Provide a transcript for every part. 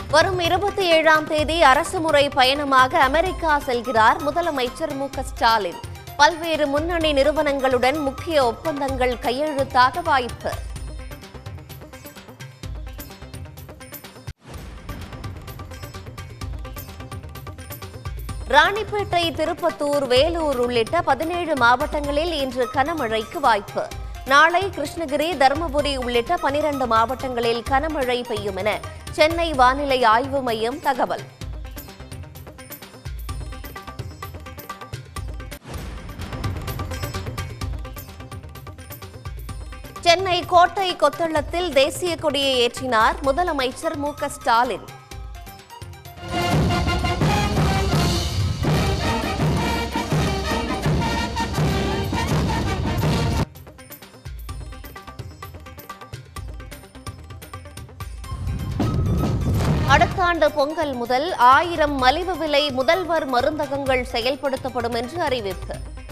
வரும் இருபத்தி ஏழாம் தேதி அரசுமுறை பயணமாக அமெரிக்கா செல்கிறார் முதலமைச்சர் மு க ஸ்டாலின் பல்வேறு முன்னணி நிறுவனங்களுடன் முக்கிய ஒப்பந்தங்கள் கையெழுத்தாக வாய்ப்பு ராணிப்பேட்டை திருப்பத்தூர் வேலூர் உள்ளிட்ட பதினேழு மாவட்டங்களில் இன்று கனமழைக்கு வாய்ப்பு நாளை கிருஷ்ணகிரி தருமபுரி உள்ளிட்ட பனிரண்டு மாவட்டங்களில் கனமழை பெய்யும் என சென்னை வானிலை ஆய்வு மையம் தகவல் சென்னை கோட்டை கொத்தளத்தில் தேசிய கொடியை ஏற்றினார் முதலமைச்சர் மு க ஸ்டாலின் அடுத்த ஆண்டு பொங்கல் முதல் ஆயிரம் மலிவு விலை முதல்வர் மருந்தகங்கள் செயல்படுத்தப்படும் என்று அறிவிப்பு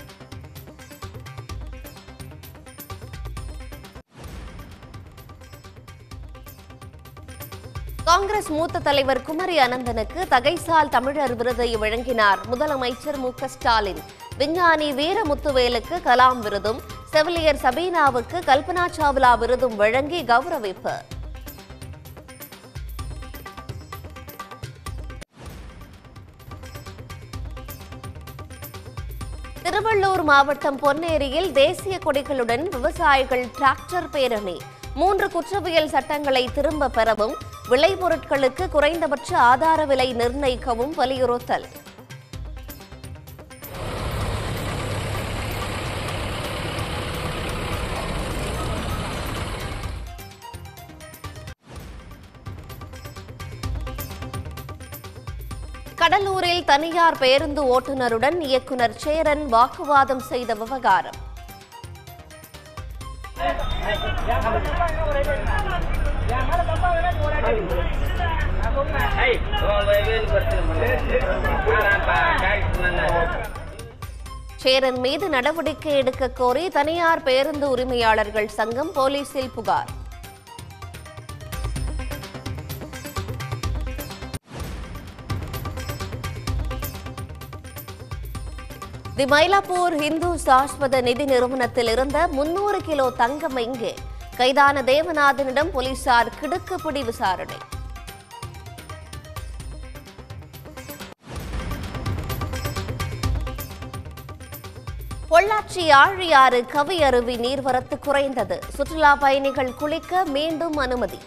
காங்கிரஸ் மூத்த தலைவர் குமரி அனந்தனுக்கு தகைசால் தமிழர் விருதை வழங்கினார் முதலமைச்சர் மு க ஸ்டாலின் விஞ்ஞானி வீரமுத்துவேலுக்கு கலாம் விருதும் செவிலியர் சபீனாவுக்கு கல்பனா சாவ்லா விருதும் வழங்கி கௌரவிப்பு திருவள்ளூர் மாவட்டம் பொன்னேரியில் தேசிய கொடிகளுடன் விவசாயிகள் டிராக்டர் பேரணி மூன்று குற்றவியல் சட்டங்களை திரும்ப பெறவும் விளைபொருட்களுக்கு குறைந்தபட்ச ஆதார விலை நிர்ணயிக்கவும் வலியுறுத்தல் கடலூரில் தனியார் பேருந்து ஓட்டுநருடன் இயக்குனர் சேரன் வாக்குவாதம் செய்த விவகாரம் Hey, tolong bayar ni Cheran மீது நடவடிக்கை எடுக்க கோரி தனியார் பேருந்து உரிமையாளர்கள் சங்கம் போலீசில் புகார் தி மயிலாப்பூர் இந்து சாஸ்வத நிதி நிறுவனத்தில் இருந்த முன்னூறு கிலோ தங்கம் எங்கே கைதான தேவநாதனிடம் போலீசார் கிடுக்குப்பிடி விசாரணை பொள்ளாச்சி ஆழியாறு கவி அருவி நீர்வரத்து குறைந்தது சுற்றுலா பயணிகள் குளிக்க மீண்டும் அனுமதி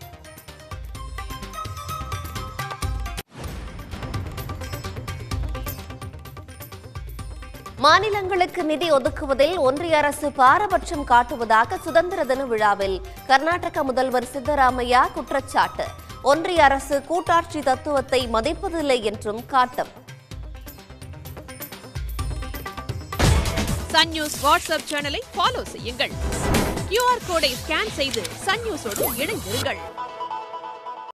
மாநிலங்களுக்கு நிதி ஒதுக்குவதில் ஒன்றிய அரசு பாரபட்சம் காட்டுவதாக சுதந்திர தின விழாவில் கர்நாடக முதல்வர் சித்தராமையா குற்றச்சாட்டு ஒன்றிய அரசு கூட்டாட்சி தத்துவத்தை மதிப்பதில்லை என்றும் காட்டம் சன் நியூஸ் வாட்ஸ்அப் சேனலை ஃபாலோ செய்யுங்கள் கியூஆர் கோடை ஸ்கேன் செய்து சன் நியூஸோடு இணைந்திருங்கள்